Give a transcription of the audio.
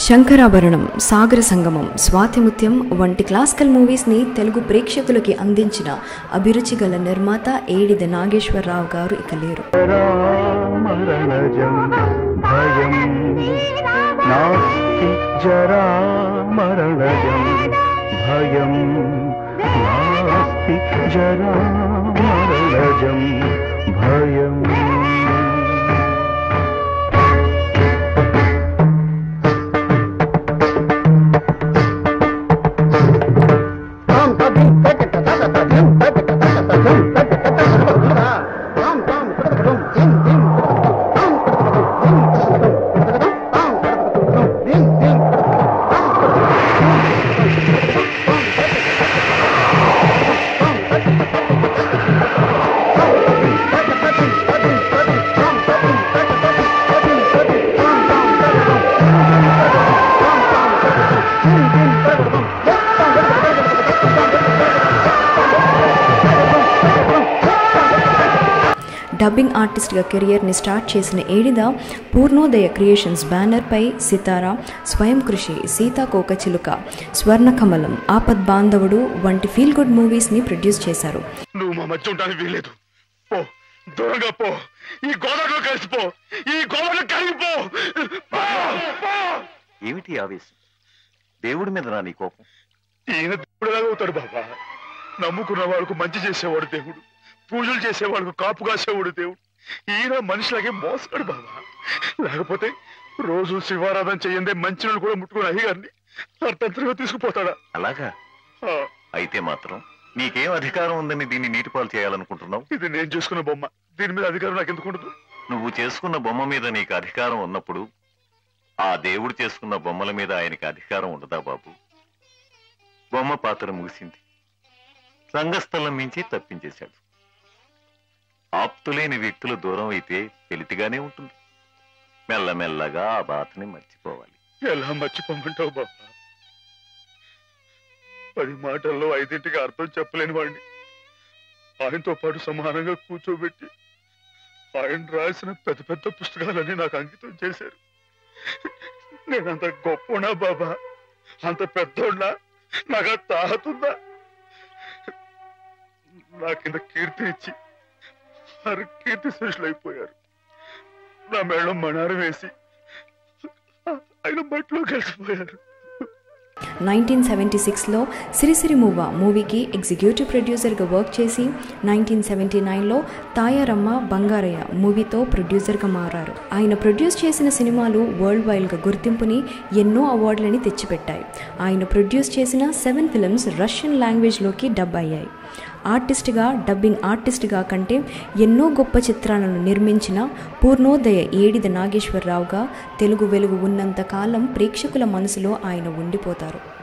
శంకరాభరణం సాగర సంగమం స్వాతిముత్యం వంటి క్లాసికల్ మూవీస్ని తెలుగు ప్రేక్షకులకి అందించిన అభిరుచి గల నిర్మాత ఏడిద నాగేశ్వరరావు గారు ఇక లేరు మరణజం భయం నాస్తి జరా మరణజం భయం నాస్తి జరా మరణజం భయం డబ్బింగ్ ఆర్టిస్ట్గా కెరియర్ని స్టార్ట్ చేసిన ఏడిద పూర్ణోదయ క్రియేషన్స్ బ్యానర్పై సితారా స్వయం కృషి సీతాకోక చిలుక స్వర్ణకమలం ఆపద్ బాంధవుడు వంటి ఫీల్ గుడ్ మూవీస్ని ప్రొడ్యూస్ చేశారు నువ్వు మా మధ్య ఉండడానికి వీల్లేదు పో దూరంగా పో ఈ గోదావరిలో కలిసిపో ఈ గోదావరిలో కలిగిపో పో, పో. ఏమిటి ఆవేశం దేవుడి మీద నా నీ కోపం ఈయన దేవుడు ఎలాగ అవుతాడు బాబా నమ్ముకున్న వాళ్ళకు మంచి చేసేవాడు దేవుడు పూజలు చేసేవాళ్ళకు కాపు కాసేవాడు దేవుడు ఈయన మనిషిలాగే మోసాడు బాబా లేకపోతే రోజు శివారాధన చెయ్యందే మంచి నీళ్ళు కూడా ముట్టుకుని అయ్యగారిని అర్థంతరంగా తీసుకుపోతాడా అలాగా ఆ, అయితే మాత్రం నీకేం అధికారం ఉందని దీన్ని నీటిపాలు చేయాలనుకుంటున్నావు ఇది నేను చేసుకున్న బొమ్మ దీని మీద అధికారం నాకు ఎందుకు ఉండదు నువ్వు చేసుకున్న బొమ్మ మీద నీకు అధికారం ఉన్నప్పుడు ఆ దేవుడు చేసుకున్న బొమ్మల మీద ఆయనకి అధికారం ఉండదా బాబు బొమ్మ పాత్ర ముగిసింది రంగస్థలం మించి తప్పించేశాడు ఆప్తులేని వ్యక్తులు దూరం అయితే వెలితిగానే ఉంటుంది మెల్లమెల్లగా ఆ బాధని మర్చిపోవాలి ఎలా మర్చిపోమంటావు బాబా పది మాటల్లో ఐదింటికి అర్థం చెప్పలేని వాడిని ఆయనతో పాటు సమానంగా కూర్చోబెట్టి ఆయన రాసిన పెద్ద పెద్ద పుస్తకాలన్నీ నాకు అంకితం చేశారు నేనంత గొప్పనా బాబా అంత పెద్దోడ్నా నాకు ఆ తాహతుందా నా కింద కీర్తినిచ్చి వారు కీర్తి శేషులు అయిపోయారు నా మేళం మణారం వేసి ఆయన మట్టిలో కలిసిపోయారు నైన్టీన్ సెవెంటీ సిక్స్లో సిరిసిరి మూవ మూవీకి ఎగ్జిక్యూటివ్ ప్రొడ్యూసర్గా వర్క్ చేసి నైన్టీన్ సెవెంటీ నైన్లో తాయారమ్మ బంగారయ్య మూవీతో ప్రొడ్యూసర్గా మారారు ఆయన ప్రొడ్యూస్ చేసిన సినిమాలు వరల్డ్ వైడ్గా గుర్తింపుని ఎన్నో అవార్డులని తెచ్చిపెట్టాయి ఆయన ప్రొడ్యూస్ చేసిన సెవెన్ ఫిల్మ్స్ రష్యన్ లాంగ్వేజ్లోకి డబ్ అయ్యాయి ఆర్టిస్ట్గా డబ్బింగ్ ఆర్టిస్ట్గా కంటే ఎన్నో గొప్ప చిత్రాలను నిర్మించిన పూర్ణోదయ ఏడిద నాగేశ్వరరావుగా తెలుగు వెలుగు ఉన్నంత కాలం ప్రేక్షకుల మనసులో ఆయన ఉండిపోతారు